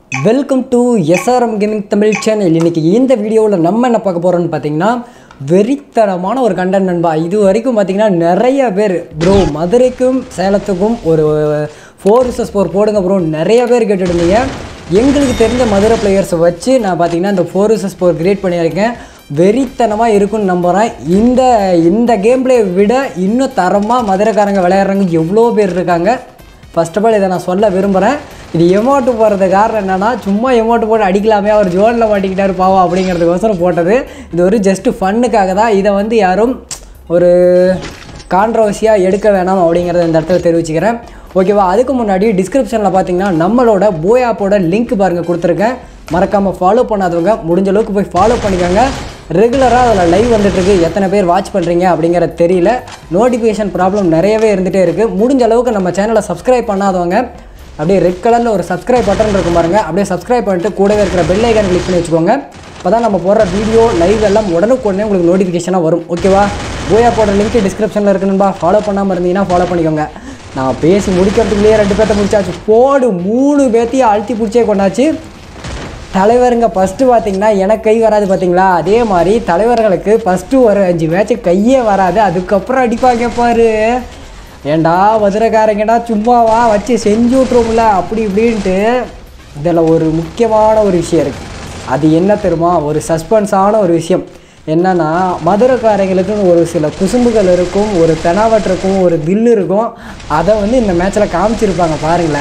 Welcome to SRM gaming Tamil channel இன்னைக்கு இந்த வீடியோவில் நம்ம என்ன பார்க்க போகிறோம்னு பார்த்தீங்கன்னா வெறித்தனமான ஒரு கண்டென்ட் நண்பா இது வரைக்கும் பார்த்தீங்கன்னா நிறைய பேர் ப்ரோ மதுரைக்கும் சேலத்துக்கும் ஒரு ஃபோர் விசஸ் ஃபோர் போடுங்க ப்ரோ நிறைய பேர் கேட்டுட்டு இருந்தீங்க எங்களுக்கு தெரிஞ்ச மதுரை பிளேயர்ஸை வச்சு நான் பார்த்தீங்கன்னா இந்த ஃபோர் விசஸ் ஃபோர் கிரியேட் பண்ணியிருக்கேன் வெறித்தனமாக இருக்கும்னு நம்புகிறேன் இந்த இந்த கேம் பிளே விட இன்னும் தரமாக மதுரைக்காரங்க விளையாடுறவங்க எவ்வளோ பேர் இருக்காங்க ஃபர்ஸ்ட் ஆஃப் ஆல் இதை நான் சொல்ல விரும்புகிறேன் இது எமௌண்ட்டு போடுறது காரணம் என்னன்னா சும்மா எமௌண்ட் போட்டு அடிக்கலாமே அவர் ஜோனில் மாட்டிக்கிட்டாரு பாவம் அப்படிங்கிறதுக்கோசரம் போட்டது இது ஒரு ஜஸ்ட் ஃபன்னுக்காக தான் இதை வந்து யாரும் ஒரு கான்ட்ரவர்சியாக எடுக்க வேணாம் அப்படிங்கிறத இந்த இடத்துல தெரிவிச்சுக்கிறேன் ஓகேவா அதுக்கு முன்னாடி டிஸ்கிரிப்ஷனில் பார்த்தீங்கன்னா நம்மளோட போய் ஆப்போட லிங்க் பாருங்கள் கொடுத்துருக்கேன் மறக்காமல் ஃபாலோ பண்ணாதவங்க முடிஞ்ச அளவுக்கு போய் ஃபாலோ பண்ணிக்கோங்க ரெகுலராக அதில் லைவ் வந்துட்டுருக்கு எத்தனை பேர் வாட்ச் பண்ணுறீங்க அப்படிங்கிறது தெரியல நோட்டிஃபிகேஷன் ப்ராப்ளம் நிறையவே இருந்துகிட்டே இருக்குது முடிஞ்ச அளவுக்கு நம்ம சேனலை சப்ஸ்கிரைப் பண்ணாதவங்க அப்படியே ரெட் கலரில் ஒரு சப்ஸ்கிரைப் பட்டன் இருக்கும் பாருங்க அப்படியே சப்ஸ்கிரைப் பண்ணிட்டு கூடவே இருக்கிற பெல் ஐக்கான் கிளிக் பண்ணி வச்சுக்கோங்க அப்போ தான் நம்ம போடுற வீடியோ லைவ் எல்லாம் உடனுக்குடனே உங்களுக்கு நோட்டிஃபிகேஷனாக வரும் ஓகேவா போயா போடுற லிங்க் டிஸ்கிரிப்ஷனில் இருக்குன்பா ஃபாலோ பண்ணாமல் இருந்தீங்கன்னா ஃபாலோ பண்ணிக்கோங்க நான் பேசி முடிக்கிறதுக்குள்ளேயே ரெண்டு பேர்த்த முடிச்சாச்சு போடு மூணு பேர்த்தையும் அழுத்தி பிடிச்சே கொண்டாச்சு தலைவருங்க ஃபஸ்ட்டு பார்த்தீங்கன்னா எனக்கு கை வராது பார்த்தீங்களா அதே மாதிரி தலைவர்களுக்கு ஃபஸ்ட்டு ஒரு அஞ்சு மேட்ச்சு கையே வராது அதுக்கப்புறம் அடிப்பாங்க பாரு ஏண்டா மதுரைக்காரங்கடா சும்மாவா வச்சு செஞ்சு விட்ருவோம்ல அப்படி இப்படின்ட்டு இதில் ஒரு முக்கியமான ஒரு விஷயம் இருக்குது அது என்ன தெரியுமா ஒரு சஸ்பென்ஸான ஒரு விஷயம் என்னன்னா மதுரைக்காரங்களுக்குன்னு ஒரு சில குசும்புகள் இருக்கும் ஒரு பெனாவட் இருக்கும் ஒரு தில் இருக்கும் அதை வந்து இந்த மேட்ச்சில் காமிச்சிருப்பாங்க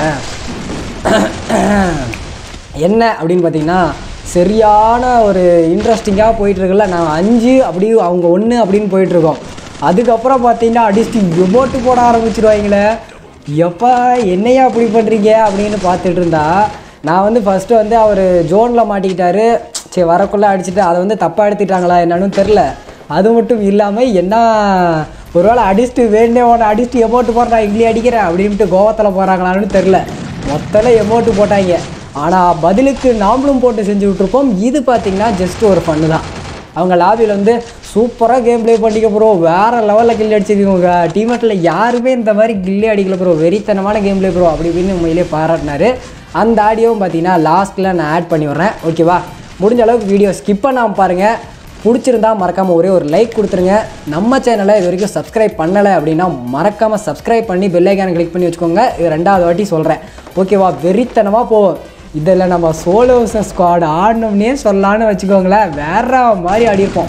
பாருங்களேன் என்ன அப்படின்னு பார்த்தீங்கன்னா சரியான ஒரு இன்ட்ரெஸ்டிங்காக போயிட்டுருக்குல்ல நான் அஞ்சு அப்படி அவங்க ஒன்று அப்படின்னு போயிட்டுருக்கோம் அதுக்கப்புறம் பார்த்தீங்கன்னா அடிச்சுட்டு எமோட்டு போட ஆரம்பிச்சிருவாங்களே எப்பா என்னையா அப்படி பண்ணுறீங்க அப்படின்னு பார்த்துட்டு இருந்தா நான் வந்து ஃபஸ்ட்டு வந்து அவர் ஜோனில் மாட்டிக்கிட்டாரு சரி வரக்குள்ளே அடிச்சுட்டு அதை வந்து தப்பாக எடுத்துட்டாங்களா என்னன்னு தெரில அது மட்டும் இல்லாமல் என்ன ஒருவேளை அடிச்சுட்டு வேண்டே உடனே அடிச்சுட்டு எமௌண்ட்டு போடுறேன் இட்லி அடிக்கிறேன் அப்படின்ட்டு கோவத்தில் போகிறாங்களான்னு தெரில மொத்தத்தில் எமௌண்ட்டு போட்டாங்க ஆனால் பதிலுக்கு நாமளும் போட்டு செஞ்சு விட்ருப்போம் இது பார்த்தீங்கன்னா ஜஸ்ட் ஒரு ஃபன்னு தான் அவங்க லாபியில் வந்து சூப்பராக கேம் ப்ளே பண்ணிக்க ப்ரோ வேறு லெவலில் கில்லி அடிச்சிருக்கோங்க டீமேட்டில் யாருமே இந்த மாதிரி கில்லி அடிக்கல ப்ரோ வெறித்தனமான கேம் ப்ளே ப்ரோ அப்படி இப்படின்னு உண்மையிலே பாராட்டினாரு அந்த ஆடியோவும் பார்த்தீங்கன்னா லாஸ்ட்டில் நான் ஆட் பண்ணி விட்றேன் ஓகேவா முடிஞ்ச அளவுக்கு வீடியோ ஸ்கிப் பண்ணாமல் பாருங்கள் பிடிச்சிருந்தா மறக்காமல் ஒரே ஒரு லைக் கொடுத்துருங்க நம்ம சேனலை இது வரைக்கும் சப்ஸ்கிரைப் பண்ணலை அப்படின்னா மறக்காமல் சப்ஸ்கிரைப் பண்ணி பெல் ஐக்கானை கிளிக் பண்ணி வச்சுக்கோங்க இது ரெண்டாவது வாட்டி சொல்கிறேன் ஓகேவா வெறித்தனமாக போவோம் இதில் நம்ம சோலோ ஸ்குவாட் ஆடணும்னே சொல்லலான்னு வச்சுக்கோங்களேன் வேற மாதிரி ஆடியிருப்போம்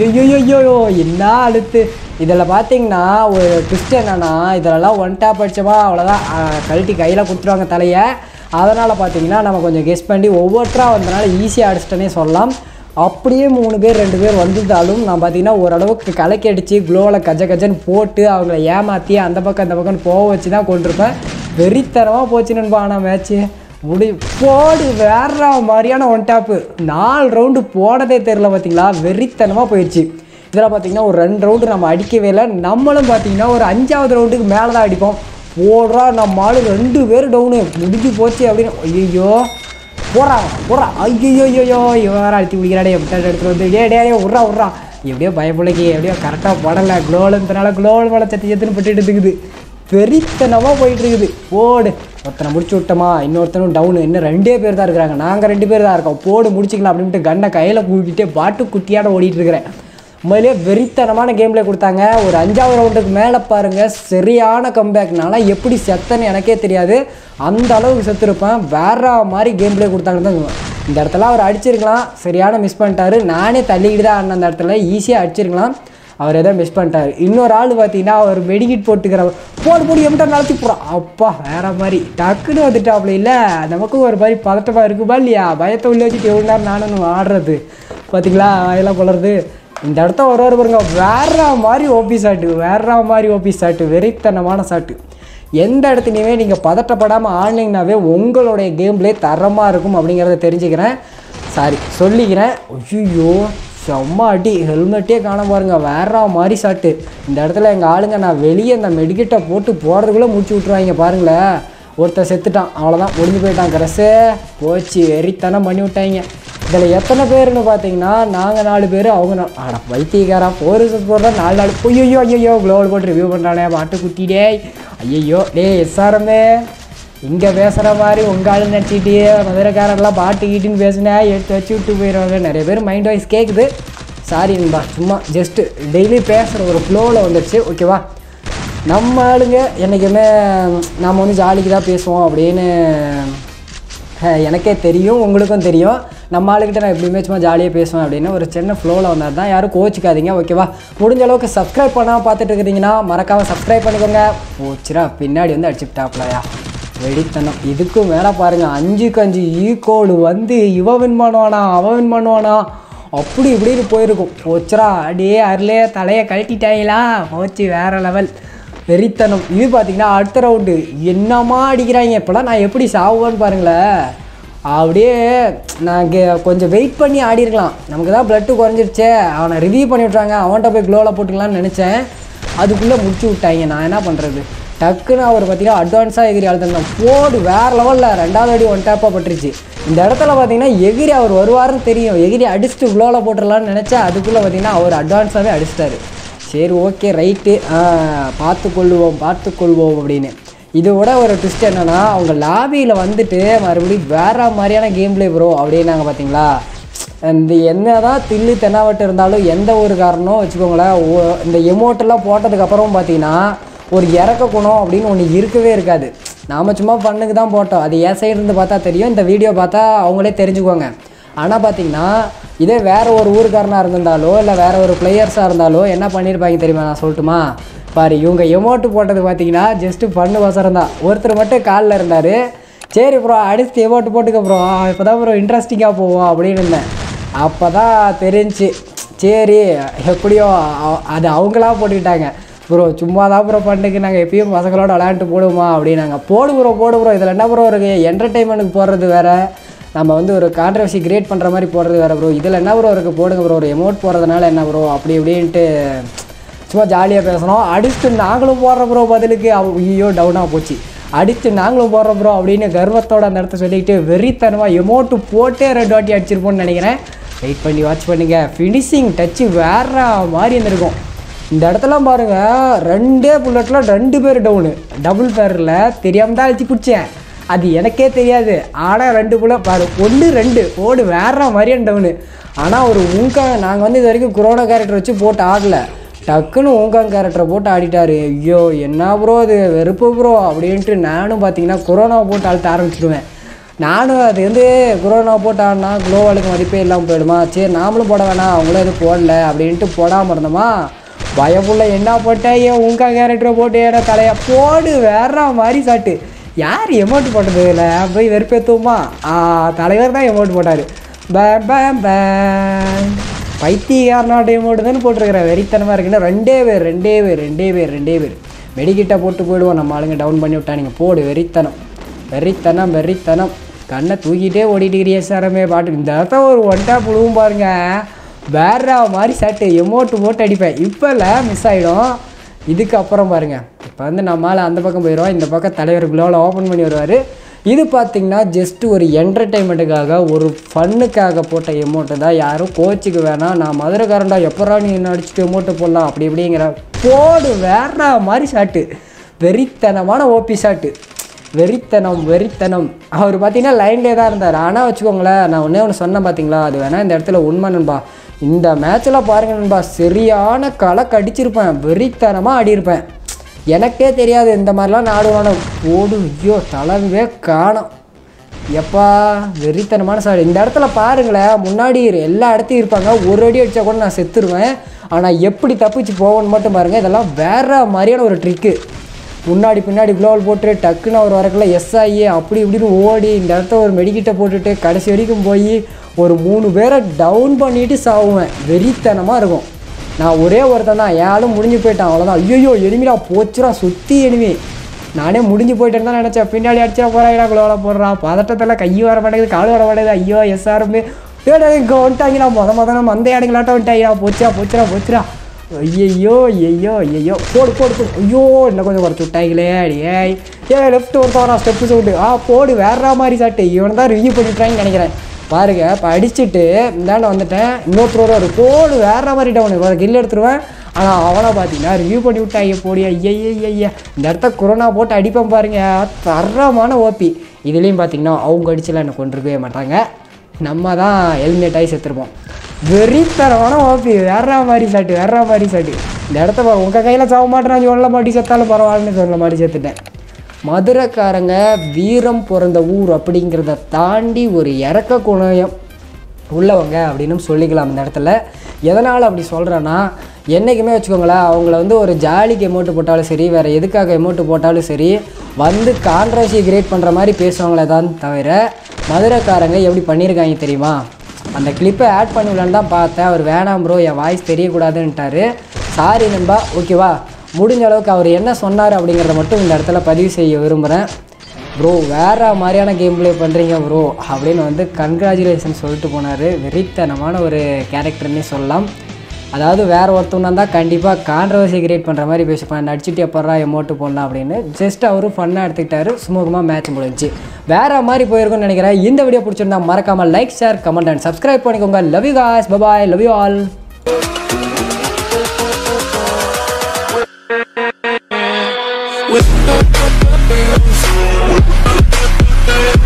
ஐயோ என்ன அழுத்து இதில் பார்த்தீங்கன்னா ஒரு ட்விஸ்ட் என்னன்னா இதிலலாம் ஒன் டாப் அடிச்சோமா அவ்வளோதான் அஹ், கழட்டி கையில் கொடுத்துருவாங்க தலையை அதனால் பார்த்தீங்கன்னா நம்ம கொஞ்சம் கெஸ் பண்ணி ஒவ்வொருத்தராக வந்தனால ஈஸியாக அடிச்சிட்டனே சொல்லலாம் அப்படியே மூணு பேர் ரெண்டு பேர் வந்திருந்தாலும் நான் பார்த்தீங்கன்னா ஓரளவுக்கு கலக்கி அடித்து க்ளோவில் கஜ கஜன்னு போட்டு அவங்கள ஏமாற்றி அந்த பக்கம் அந்த பக்கம் போக வச்சு தான் கொண்டிருப்பேன் வெறித்தனமாக போச்சு நண்பா ஆனால் மேட்ச்சு முடி போடு வேற மாதிரியான ஒன் டாப்பு நாலு ரவுண்டு போனதே தெரில பார்த்தீங்களா வெறித்தனமாக போயிடுச்சு இதில் பார்த்தீங்கன்னா ஒரு ரெண்டு ரவுண்டு நம்ம அடிக்கவே இல்லை நம்மளும் பார்த்தீங்கன்னா ஒரு அஞ்சாவது ரவுண்டுக்கு மேலே தான் அடிப்போம் போடுறா நம்ம ஆளு ரெண்டு பேர் டவுனு முடிஞ்சு போச்சு அப்படின்னு ஐயோ போறா போறா ஐயோ ஐயோ இவன் வேற அழுத்தி பிடிக்கிறாடே எப்படி எடுத்துட்டு வந்து டே டே உட்றா உட்றா எப்படியோ பயப்பிள்ளைக்கு எப்படியோ கரெக்டாக படலை குளோலுன்றனால குளோல் மேலே சத்தி சத்துன்னு பட்டுட்டு இருக்குது வெறித்தனமாக போயிட்டு இருக்குது போடு ஒருத்தனை முடிச்சு விட்டோமா இன்னொருத்தனும் டவுனு இன்னும் ரெண்டே பேர் தான் இருக்கிறாங்க நாங்கள் ரெண்டு பேர் தான் இருக்கோம் போடு முடிச்சிக்கலாம் அப்படின்ட்டு கண்ணை கையில் கூட்டிகிட்டே பாட்டு குட்டியாட ஓடிட்டு இருக்கிறேன் உண்மையிலேயே வெறித்தனமான கேம்ல கொடுத்தாங்க ஒரு அஞ்சாவது ரவுண்டுக்கு மேலே பாருங்க சரியான கம்பேக்னால எப்படி செத்தன்னு எனக்கே தெரியாது அந்த அளவுக்கு செத்துருப்பேன் வேற மாதிரி கேம் பிளே கொடுத்தாங்கன்னு தான் சொல்லுவேன். இந்த இடத்துல அவர் அடிச்சிருக்கலாம் சரியான மிஸ் பண்ணிட்டாரு நானே தள்ளிக்கிட்டு தான் ஆடினேன் அந்த இடத்துல ஈஸியாக அடிச்சிருக்கலாம் அவர் ஏதோ மிஸ் பண்ணிட்டாரு இன்னொரு ஆள் பார்த்தீங்கன்னா அவர் மெடிக்கிட் போட்டுக்கிற போடு போடு எம்கிட்ட நடத்தி போகிறான் அப்பா வேற மாதிரி டக்குன்னு வந்துட்டாப்ல இல்லை நமக்கும் ஒரு மாதிரி பதட்டமாக இருக்குமா இல்லையா பயத்தை உள்ள வச்சுட்டு எவ்வளோ நேரம் நானும் ஆடுறது பார்த்தீங்களா வாயெல்லாம் குளருது இந்த இடத்த ஒரு ஒரு பாருங்க வேற மாதிரி ஓபி சாட்டு வேற மாதிரி ஓபி சாட்டு வெறித்தனமான சாட்டு எந்த இடத்துலையுமே நீங்கள் பதட்டப்படாமல் ஆடினீங்கனாவே உங்களுடைய கேம் பிளே தரமாக இருக்கும் அப்படிங்கிறத தெரிஞ்சுக்கிறேன் சாரி சொல்லிக்கிறேன் ஐயோ செம்ம அடி ஹெல்மெட்டே காண பாருங்க வேற மாதிரி சாட்டு இந்த இடத்துல எங்கள் ஆளுங்க நான் வெளியே இந்த மெடிக்கிட்ட போட்டு போகிறதுக்குள்ளே முடிச்சு விட்ருவாங்க பாருங்களேன் ஒருத்தன் செத்துட்டான் அவ்வளோதான் முடிஞ்சு போயிட்டான் கரசு போச்சு வெறித்தனம் பண்ணி விட்டாங்க இதில் எத்தனை பேருன்னு பார்த்தீங்கன்னா நாங்கள் நாலு பேர் அவங்க நா- அட வைத்தியக்காரா ஃபோர் ரிசர்ச் போடுறா நாலு நாலு ஐயோ ஐயோ குளோவல் போட்டு ரிவ்யூ பண்ணுறானே மாட்டு குட்டிடே ஐயோ டே எஸ்ஆர்எம்ஏ இங்கே பேசுகிற மாதிரி உங்கள் ஆளு நினச்சிக்கிட்டே மதுரைக்காரெல்லாம் பாட்டு கீட்டுன்னு பேசுனா எடுத்து வச்சு விட்டு போயிடுவாங்க நிறைய பேர் மைண்ட் வாய்ஸ் கேட்குது சாரி நண்பா சும்மா ஜஸ்ட்டு டெய்லி பேசுகிற ஒரு ஃப்ளோவில் வந்துடுச்சு ஓகேவா நம்ம ஆளுங்க என்றைக்குமே நாம் வந்து ஜாலிக்கு தான் பேசுவோம் அப்படின்னு அஹ், எனக்கே தெரியும் உங்களுக்கும் தெரியும் நம்ம ஆளுகிட்ட நான் எப்படியுமே சும்மா ஜாலியாக பேசுவேன் அப்படின்னு ஒரு சின்ன ஃப்ளோவில் வந்தால் தான் யாரும் கோச்சிக்காதீங்க ஓகேவா முடிஞ்ச அளவுக்கு சப்ஸ்கிரைப் பண்ணாமல் பார்த்துட்டு இருக்கிறீங்கன்னா மறக்காமல் சப்ஸ்கிரைப் பண்ணிக்கோங்க போச்சுரா பின்னாடி வந்து அடிச்சுட்டாப்லையா வெடித்தனம் இதுக்கும் மேலே பாருங்கள் அஞ்சுக்கு அஞ்சு ஈக்கோடு வந்து இவன் வின் பண்ணுவானா அவன் வின் பண்ணுவானா அப்படி இப்படின்னு போயிருக்கும் போச்சுரா அடியே அருளே தலையை கழட்டிட்டாங்களா போச்சு வேற லெவல் வெறித்தனம் இது பார்த்தீங்கன்னா அடுத்த ரவுண்டு என்னமா அடிக்கிறாங்க இப்போலாம் நான் எப்படி சாவுவேன்னு பாருங்களேன் அப்படியே நான் கே- கொஞ்சம் வெயிட் பண்ணி ஆடிருக்கலாம் நமக்கு தான் ப்ளட்டு குறைஞ்சிருச்சே அவனை ரிவ்யூ பண்ணி விட்றாங்க அவன்கிட்ட போய் க்ளோவில் போட்டுக்கலாம்னு நினச்சேன் அதுக்குள்ளே முடிச்சு விட்டாங்க நான் என்ன பண்ணுறது டக்குன்னு அவர் பார்த்தீங்கன்னா அட்வான்ஸாக எகிரி அழுத்தம் போடு வேறு லெவலில் ரெண்டாவது அடி ஒன் டேப்பாக பட்டுருச்சு இந்த இடத்துல பார்த்தீங்கன்னா எகிரி அவர் வருவாருன்னு தெரியும் எகிரி அடிச்சுட்டு க்ளோவில் போட்டுடலான்னு நினச்சா அதுக்குள்ளே பார்த்தீங்கன்னா அவர் அட்வான்ஸாகவே அடிச்சிட்டாரு சரி ஓகே ரைட்டு பார்த்து கொள்ளுவோம் பார்த்து கொள்வோம் அப்படின்னு இதோட ஒரு ட்விஸ்ட் என்னன்னா அவங்க லாபியில் வந்துட்டு மறுபடியும் வேற மாதிரியான கேம் பிளே ப்ரோ அப்படின்னாங்க பார்த்தீங்களா இந்த என்ன தான் தில்லு தென்னாவட்டு இருந்தாலும் எந்த ஒரு காரணம் வச்சுக்கோங்களேன் ஓ- இந்த எமோட்டெல்லாம் போட்டதுக்கப்புறம் பார்த்தீங்கன்னா ஒரு இறக்க குணம் அப்படின்னு ஒன்று இருக்கவே இருக்காது நாம சும்மா பண்ணுக்கு தான் போட்டோம் அது என் சைடு இருந்து பார்த்தா தெரியும் இந்த வீடியோ பார்த்தா அவங்களே தெரிஞ்சுக்குவாங்க ஆனால் பார்த்தீங்கன்னா இதே வேற ஒரு ஊருக்காரனாக இருந்திருந்தாலோ இல்லை வேற ஒரு பிளேயர்ஸாக இருந்தாலோ என்ன பண்ணியிருப்பாங்க தெரியுமா நான் சொல்லட்டுமா பாரு இவங்க எமோட்டு போட்டது பார்த்தீங்கன்னா ஜஸ்ட்டு பண்ணு வசரம் தான் ஒருத்தர் மட்டும் காலில் இருந்தார் சரி ப்ரோ அடுத்து எமோட்டு போட்டுக்க ப்ரோ இப்போ தான் ப்ரோ இன்ட்ரெஸ்டிங்காக போவோம் அப்படின்னு இருந்தேன் அப்போ தான் தெரிஞ்சு சரி எப்படியோ அ- அது அவங்களா போட்டுக்கிட்டாங்க ப்ரோ சும்மா தான் ப்ரோ பண்ணுக்கு நாங்கள் எப்பயும் பசங்களோட விளையாண்டு போடுவோமா அப்படின்னாங்க போடு ப்ரோ போடு ப்ரோ இதில் என்ன ப்ரோ இருக்குது என்டர்டெயின்மெண்ட்டுக்கு போடுறது வேற நம்ம வந்து ஒரு கான்ட்ரவர்சி கிரியேட் பண்ணுற மாதிரி போடுறது வேறு ப்ரோ இதில் என்ன ப்ரோ இருக்குது போடுங்க ப்ரோ ஒரு எமௌண்ட் போடுறதுனால என்ன ப்ரோ அப்படி இப்படின்ட்டு சும்மா ஜாலியாக பேசணும் அடிச்சுட்டு நாங்களும் போடுற ப்ரோ பதிலுக்கு அவ ஐயோ டவுனாக போச்சு அடிச்சு நாங்களும் போடுறோம் ப்ரோ அப்படின்னு கர்வத்தோட அந்த இடத்த சொல்லிக்கிட்டு வெறித்தனமாக எமௌண்ட்டு போட்டே ரெண்டு வாட்டி அடிச்சிருப்போம்னு நினைக்கிறேன் வெயிட் பண்ணி வாட்ச் பண்ணுங்க ஃபினிஷிங் டச்சு வேற மாதிரி இருந்திருக்கும் இந்த இடத்துல பாருங்க ரெண்டே புல்லட்டில் ரெண்டு பேர் டவுனு டபுள் பேரில் தெரியாமல் தான் அழிச்சு பிடிச்சேன் அது எனக்கே தெரியாது ஆனால் ரெண்டு புல்லட் பாரு ஒன்று ரெண்டு ஓடு வேற மாதிரியான டவுனு ஆனால் ஒரு உங்க நாங்கள் வந்து இது வரைக்கும் குரோனா கேரக்டர் வச்சு போட்டு ஆடல டக்குன்னு ஊங்காங் கேரக்டரை போட்டு ஆடிட்டாரு ஐயோ என்ன ப்ரோ இது வெறுப்பு ப்ரோ அப்படின்ட்டு நானும் பார்த்தீங்கன்னா கொரோனாவை போட்டு ஆழ்த்த ஆரம்பிச்சிடுவேன் நானும் அது வந்து கொரோனா போட்டு ஆடினா குளோவாலுக்கு மதிப்பே இல்லாமல் போயிடுமா சரி நாமளும் போட வேணாம் அவங்களும் எதுவும் போடல அப்படின்ட்டு போடாமல் இருந்தோமா பயப்புள்ள என்ன போட்டாயே உங்க கேரக்டரை போட்டு ஏடா தலையா போடு வேற மாதிரி சாட்டு யார் எமௌண்ட் போட்டது இல்லை போய் வெறுப்பேற்றுவோமா தலைவர் தான் எமௌண்ட் போட்டார் பேம் பேம் பேம் பைத்தியக்காரனாட்ட எமௌண்ட் தானே போட்டிருக்கிறேன் வெறித்தனமாக இருக்குன்னா ரெண்டே பேர் ரெண்டே பேர் ரெண்டே பேர் ரெண்டே பேர் மெடிக்கிட்ட போட்டு போயிடுவோம் நம்ம ஆளுங்க டவுன் பண்ணி விட்டானுங்க போடு வெறித்தனம் வெறித்தனம் வெறித்தனம் கண்ணை தூக்கிட்டே ஓடிட்டு சாரமே பாட்டு இந்த இடத்த ஒரு ஒன் டேப் விழுவும் பாருங்க வேற மாதிரி சட்டு எமோட்டு போட்டு அடிப்பேன் இப்போல மிஸ் ஆகிடும் இதுக்கப்புறம் பாருங்க இப்போ வந்து நம்மளால் அந்த பக்கம் போயிடுவோம் இந்த பக்கம் தலைவர் குளோவில் ஓப்பன் பண்ணி வருவார் இது பார்த்தீங்கன்னா ஜஸ்ட் ஒரு என்டர்டைன்மெண்ட்டுக்காக ஒரு ஃபன்னுக்காக போட்ட எமௌண்ட்டு தான் யாரும் கோச்சுக்கு வேணாம் நான் மதுரைக்காரன்டா எப்பரா நீ என்ன அடிச்சுட்டு எமௌண்ட்டு போடலாம் அப்படி இப்படிங்கிற போடு வேற மாதிரி ஷாட்டு வெறித்தனமான ஓபி ஷாட்டு வெறித்தனம் வெறித்தனம் அவர் பார்த்தீங்கன்னா லைன்லேயே தான் இருந்தார் ஆனால் வச்சுக்கோங்களேன் நான் ஒன்றே ஒன்று சொன்னேன் பார்த்தீங்களா அது வேணால் இந்த இடத்துல உண்மை நண்பா இந்த மேட்ச்சில் பாருங்க நண்பா சரியான களை கடிச்சிருப்பேன் வெறித்தனமாக ஆடியிருப்பேன் எனக்கே தெரியாது இந்த மாதிரிலாம் நாடுவான ஓடு ஐயோ தலைவே காணோம் எப்பா வெறித்தனமான சார் இந்த இடத்துல பாருங்களேன் முன்னாடி இரு- எல்லா இடத்தையும் இருப்பாங்க ஒரு அடி அடித்தா கூட நான் செத்துருவேன் ஆனால் எப்படி தப்பிச்சு போகணும்னு மட்டும் பாருங்கள் இதெல்லாம் வேற மாதிரியான ஒரு ட்ரிக்கு முன்னாடி பின்னாடி க்ளோவல் போட்டு டக்குன்னு அவர் வரக்குள்ள எஸ் ஆகி அப்படி இப்படின்னு ஓடி இந்த இடத்த ஒரு மெடிக்கிட்ட போட்டுட்டு கடைசி வரைக்கும் போய் ஒரு மூணு பேரை டவுன் பண்ணிட்டு சாவுவேன் வெறித்தனமாக இருக்கும் நான் ஒரே ஒருத்தன் தான் என் ஆளும் முடிஞ்சு போயிட்டான் அவ்வளோதான் ஐயோ எனிமிடா போச்சுடா சுற்றி எனிமி நானே முடிஞ்சு போயிட்டேன்னு தான் நினச்சேன் பின்னாடி அடிச்சா போகிறாங்கடா குளோவில் போடுறான் பதட்டத்தில் கை வர மாட்டேங்குது கால் வர மாட்டேங்குது ஐயோ எஸ்ஆருமே ஏடா இங்கே வந்துட்டாங்கடா மொத மொதல் மந்த இடங்களாட்டம் வந்துட்டாங்கடா போச்சா போச்சுடா போச்சுடா ஐயையோ ஐயோ ஐயோ போடு போடு போடு ஐயோ இன்னும் கொஞ்சம் குறைச்சி விட்டாங்களே ஏய் ஏ லெஃப்ட் ஒருத்தன் வரா ஸ்டெப்பு சவுண்டு ஆ போடு வேற மாதிரி சாட்டு இவனை தான் ரிவ்யூ பண்ணிட்டாங்கன்னு நினைக்கிறேன் பாருங்க இப்போ அடிச்சுட்டு இந்தாண்ட வந்துட்டேன் இன்னொருத்தர் ஒரு போடு வேற மாதிரி டவுன் கில் எடுத்துருவேன் ஆனால் அவனை பார்த்தீங்கன்னா ரிவ்யூ பண்ணி விட்டாங்க போடி ஐயா இந்த இடத்த கொரோனா போட்டு அடிப்பேன் பாருங்க தரமான ஓபி இதுலேயும் பார்த்தீங்கன்னா அவங்க அடிச்சுலாம் என்னை கொண்டிருக்கவே மாட்டாங்க நம்ம தான் எலிமினேட் ஆகி செத்துருப்போம் வெறித்தரமான ஓபி வேற மாதிரி சாட்டு வேற மாதிரி சாட்டு இந்த இடத்த பாரு உங்கள் கையில் சாக மாட்டேறான் சொல்ல மாட்டி செத்தாலும் பரவாயில்லன்னு சொல்ல மாதிரி செத்துட்டேன் மதுரைக்காரங்க வீரம் பிறந்த ஊர் அப்படிங்கிறத தாண்டி ஒரு இறக்க குணயம் உள்ளவங்க அப்படின்னு சொல்லிக்கலாம் இந்த இடத்துல எதனால் அப்படி சொல்கிறேன்னா என்றைக்குமே வச்சுக்கோங்களேன் அவங்கள வந்து ஒரு ஜாலிக்கு எமௌண்ட்டு போட்டாலும் சரி வேறு எதுக்காக எமௌண்ட்டு போட்டாலும் சரி வந்து கான்ட்ரவர்சி கிரியேட் பண்ணுற மாதிரி பேசுவாங்களே தான் தவிர மதுரைக்காரங்க எப்படி பண்ணியிருக்காங்க தெரியுமா அந்த கிளிப்பை ஆட் பண்ணி விடலான்னு தான் பார்த்தேன் அவர் வேணாம் ப்ரோ என் வாய்ஸ் தெரியக்கூடாதுன்ட்டாரு சாரி நண்பா ஓகேவா முடிஞ்ச அளவுக்கு அவர் என்ன சொன்னார் அப்படிங்கிறத மட்டும் இந்த இடத்துல பதிவு செய்ய விரும்புகிறேன் ப்ரோ வேற மாதிரியான கேம் ப்ளே பண்ணுறீங்க ப்ரோ அப்படின்னு வந்து கங்க்ராச்சுலேஷன் சொல்லிட்டு போனார் வெறித்தனமான ஒரு கேரக்டர்னே சொல்லலாம் அதாவது வேற ஒருத்தவனா இருந்தால் கண்டிப்பாக கான்ட்ரவர்சி கிரியேட் பண்ணுற மாதிரி பேசிப்பான் நடிச்சுட்டு எப்பட்றா எமோட்டு போடலாம் அப்படின்னு ஜஸ்ட் அவரும் ஃபன்னாக எடுத்துக்கிட்டாரு சுமூகமாக மேட்ச் முடிஞ்சுச்சு வேற மாதிரி போயிருக்கும்னு நினைக்கிறேன் இந்த வீடியோ பிடிச்சிருந்தா மறக்காமல் like share comment and subscribe பண்ணிக்கோங்க love you guys bye bye love you all with